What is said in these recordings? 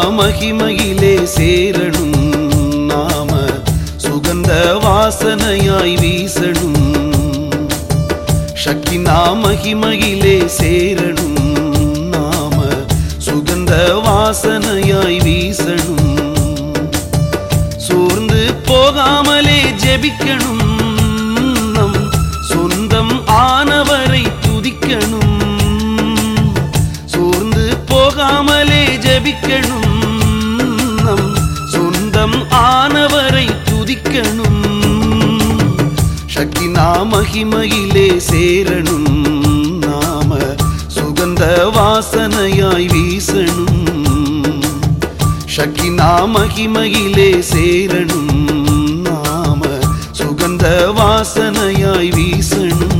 மகிமையிலே சேரணும் நாம சுகந்த வாசனையாய் வீசணும் சக்கினா மகிமையிலே சேரணும் நாம சுகந்த வாசனையாய் வீசணும் சோர்ந்து போகாமலே ஜெபிக்கணும் நம் சொந்தம் ஆனவரை துதிக்கணும் சோர்ந்து போகாமலே ஜெபிக்கணும் நம் சொந்தம் ஆனவரை துதிக்கணும் சக்தினா மகிமையிலே சேரணும் நாம சுகந்த வாசனையாய் வீசணும் சக்கினா மகிமையிலே சேரணும் நாம சுகந்த வாசனையாய் வீசணும்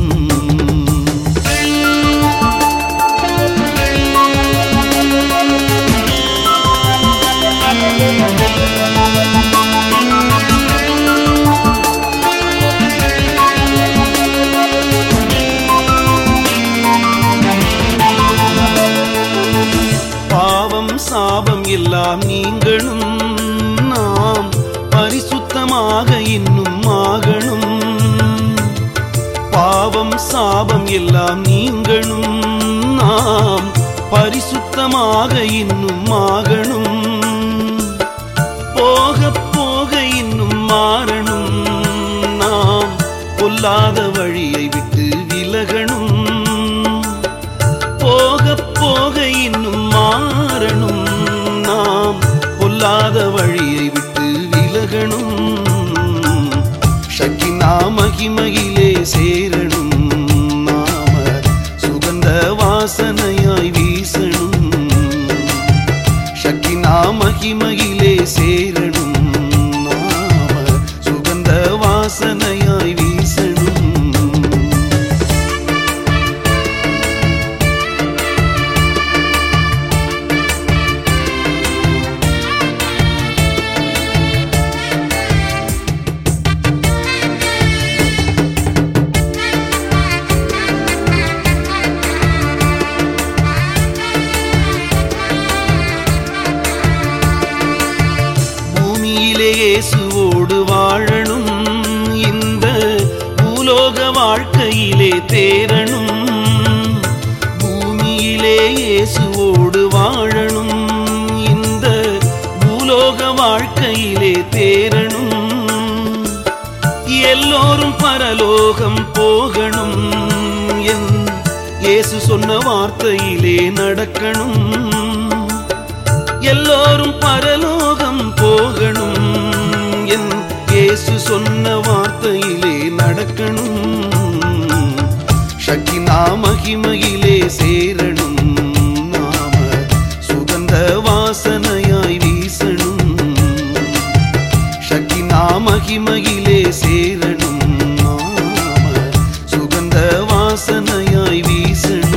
பாவம் சாபம் எல்லாம் நீங்களும் நாம் பரிசுத்தமாக இன்னும் ஆகணும் பாவம் சாபம் எல்லாம் நீங்களும் நாம் பரிசுத்தமாக இன்னும் ஆகணும் போக போக இன்னும் மாறணும் நாம் பொல்லாத வழியை விட்டு விலகணும் போக போக இன்னும் மாறணும் நாம் பொல்லாத வழியை விட்டு விலகணும் சக்கினா மகிமையிலே சேரணும் நாம சுகந்த வாசனையாய் வீசணும் சக்கினா மகிமையிலே சேரணும் நாம சுகந்த வாசனையாய் வீசணும் பூமியிலே இயேசுவோடு வாழணும் இந்த பூலோக வாழ்க்கையிலே தேரணும் பூமியிலே இயேசுவோடு வாழணும் இந்த பூலோக வாழ்க்கையிலே தேரணும் எல்லோரும் பரலோகம் போகணும் என் இயேசு சொன்ன வார்த்தையிலே நடக்கணும் எல்லோரும் பரலோகம் போகணும் என் இயேசு சொன்ன வார்த்தையிலே நடக்கணும் சக்கினா மகிமையிலே சேரணும் நாம சுகந்த வாசனையாய் வீசணும் சக்கினா மகிமையிலே சேரணும் நாம சுகந்த வாசனையாய் வீசணும்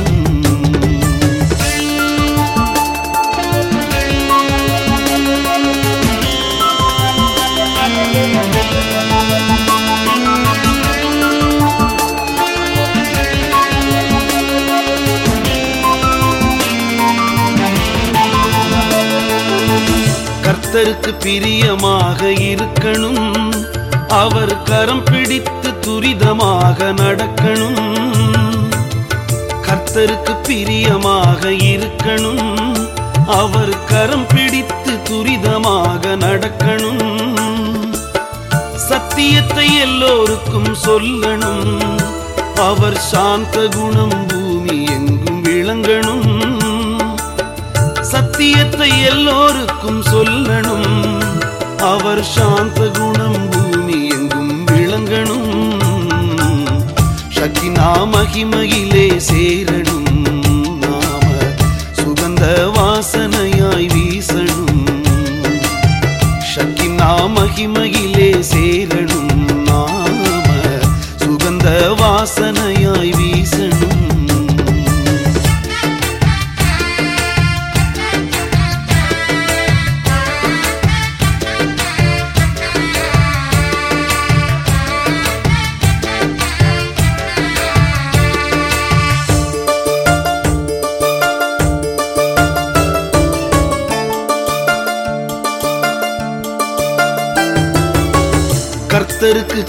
கர்த்தருக்கு பிரியமாக இருக்கணும் அவர் கரம் பிடித்து துரிதமாக நடக்கணும் கர்த்தருக்கு பிரியமாக இருக்கணும் அவர் கரம் பிடித்து துரிதமாக நடக்கணும் சத்தியத்தை எல்லோருக்கும் சொல்லணும் அவர் சாந்த குணம் பூமி எங்கும் விளங்கணும் சத்தியத்தை எல்லோருக்கும் சொல்லணும் அவர் சாந்த குணம் பூமி எங்கும் விளங்கணும் சக்கினா மகிமையிலே சேரணும் நாம சுகந்த வாசனையாய் வீசணும் சக்கினா மகிமையிலே சேரணும் நாம சுகந்த வாசனையாய் வீசணும்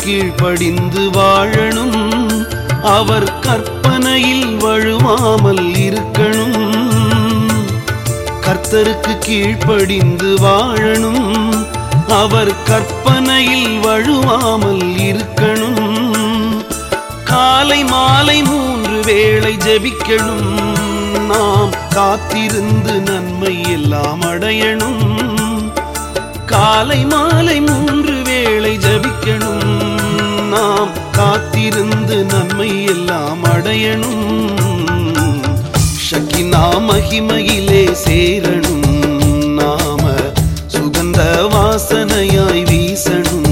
கீழ்ப்படிந்து வாழணும் அவர் கற்பனையில் வழுவாமல் இருக்கணும் கர்த்தருக்கு கீழ்ப்படிந்து வாழணும் அவர் கற்பனையில் வழுவாமல் இருக்கணும் காலை மாலை மூன்று வேளை ஜெபிக்கணும் நாம் காத்திருந்து நன்மை எல்லாம் அடையணும் காலை மாலை மூன்று வேளை ஜபிக்கணும் நாம் காத்திருந்து நன்மை எல்லாம் அடையணும் ஷக்கினா மகிமையிலே சேரணும் நாம சுகந்த வாசனையாய் வீசணும்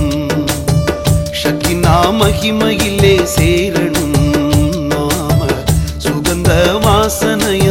ஷக்கினா மகிமையிலே சேரணும் நாம சுகந்த வாசனை